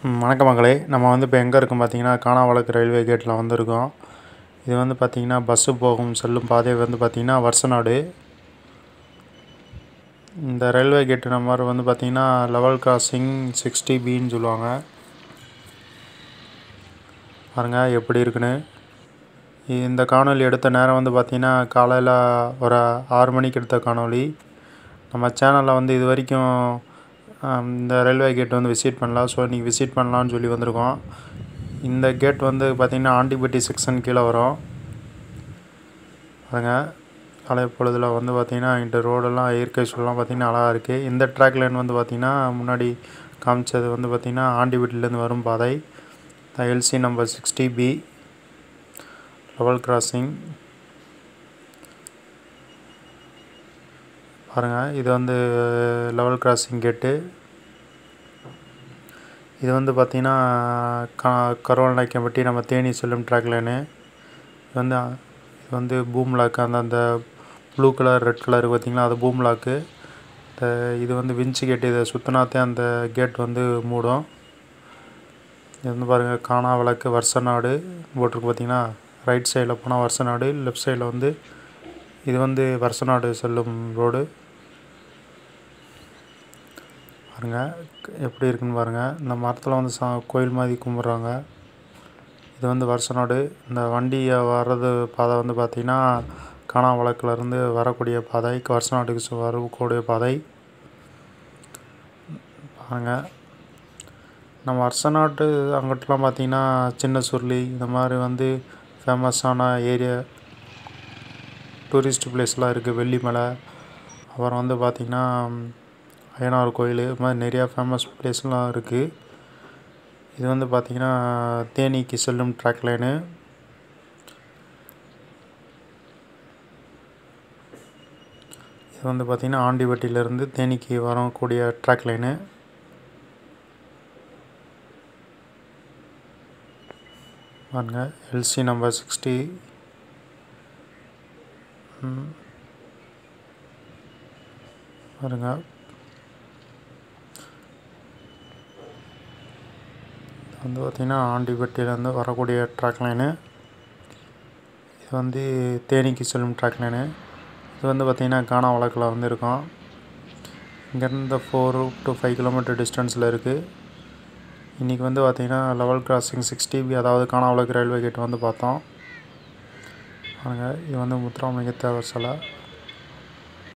ம், வணக்கம் மகளே நம்ம வந்து இப்போ எங்கே இருக்கோம் பார்த்தீங்கன்னா கானாவளக்கு ரயில்வே கேட்டில் வந்திருக்கோம் இது வந்து பார்த்திங்கன்னா பஸ்ஸு போகும் செல்லும் பாதை வந்து பார்த்திங்கன்னா வருசநாடு இந்த ரயில்வே கேட்டு நம்பர் வந்து பார்த்திங்கன்னா லெவல் கிராசிங் சிக்ஸ்டி பின்னு சொல்லுவாங்க பாருங்க எப்படி இருக்குன்னு இந்த காணொளி எடுத்த நேரம் வந்து பார்த்திங்கன்னா காலையில் ஒரு ஆறு மணிக்கு எடுத்த காணொளி நம்ம சேனலில் வந்து இது வரைக்கும் ஆம், இந்த ரயில்வே கேட் வந்து விசிட் பண்ணலாம் ஸோ இன்றைக்கி விசிட் பண்ணலான்னு சொல்லி வந்திருக்கோம் இந்த கேட் வந்து பார்த்திங்கன்னா ஆண்டிப்பட்டி செக்ஷன் கீழே வரும் பாருங்க காலை பொழுதில் வந்து பார்த்திங்கன்னா இந்த ரோடெல்லாம் இயற்கை சூழலாம் பார்த்திங்கன்னா அழகாக இருக்குது இந்த ட்ராக் லைன் வந்து பார்த்திங்கன்னா முன்னாடி காமிச்சது வந்து பார்த்திங்கன்னா ஆண்டிப்பட்டிலேருந்து வரும் பாதை LC number sixty B level crossing பாருங்கள் இது வந்து லெவல் கிராசிங் கேட்டு இது வந்து பார்த்திங்கன்னா க கரோல் நாய்க்கம்பட்டி நம்ம தேனி செல்லும் ட்ராக் லைனு இது வந்து இது வந்து பூம் லாக்கு அந்த அந்த ப்ளூ கலர் ரெட் கலர் பார்த்திங்களா அது பூம் லாக்கு இந்த இது வந்து விஞ்சு கேட்டு இதை சுற்றினாத்தே அந்த கேட் வந்து மூடும் இது வந்து பாருங்கள் காணா விளக்கு வருஷநாடு போட்டிருக்கு பார்த்திங்கன்னா ரைட் சைடில் போனால் வருஷநாடு லெஃப்ட் சைடில் வந்து இது வந்து வருஷநாடு செல்லும் ரோடு பாருங்க எப்படி இருக்குன்னு பாருங்கள் இந்த மரத்தில் வந்து சா கோயில் மாதிரி கும்பிட்றாங்க இது வந்து வருஷநாடு இந்த வண்டி வர்றது பாதை வந்து பார்த்திங்கன்னா காணாவளக்குலேருந்து வரக்கூடிய பாதை வருஷநாட்டுக்கு சு- வரக்கூடிய பாதை பாருங்க நம்ம வருஷநாட்டு அங்கிட்டலாம் பார்த்திங்கன்னா சின்ன சுருளி இந்த மாதிரி வந்து ஃபேமஸான ஏரியா டூரிஸ்ட் பிளேஸ்லாம் இருக்குது வெள்ளிமலை அப்புறம் வந்து பார்த்திங்கன்னா அய்யனார் கோயில் இது மாதிரி நிறையா ஃபேமஸ் பிளேஸ்லாம் இருக்குது இது வந்து பார்த்திங்கன்னா தேனிக்கு செல்லும் ட்ராக் லைனு இது வந்து பார்த்திங்கன்னா ஆண்டிவட்டியிலேருந்து தேனிக்கு வரக்கூடிய ட்ராக் லைனு பாருங்க எல்சி நம்பர் சிக்ஸ்டி பாருங்க இது வந்து பார்த்திங்கன்னா ஆண்டிப்பட்டியிலேருந்து வரக்கூடிய ட்ராக் லைனு இது வந்து தேனிக்கு செல்லும் ட்ராக் லைனு இது வந்து பார்த்திங்கன்னா கானா வழக்கில் வந்து இருக்கும் இங்கேருந்து ஃபோர் டு ஃபைவ் கிலோமீட்டர் டிஸ்டன்ஸில் இருக்குது இன்றைக்கி வந்து பார்த்திங்கன்னா லெவல் கிராசிங் சிக்ஸ்டி பி அதாவது கானாவளக்கு ரயில்வே கேட் வந்து பார்த்தோம் பாருங்க இது வந்து முத்துராமலிங்க தேவர் சிலை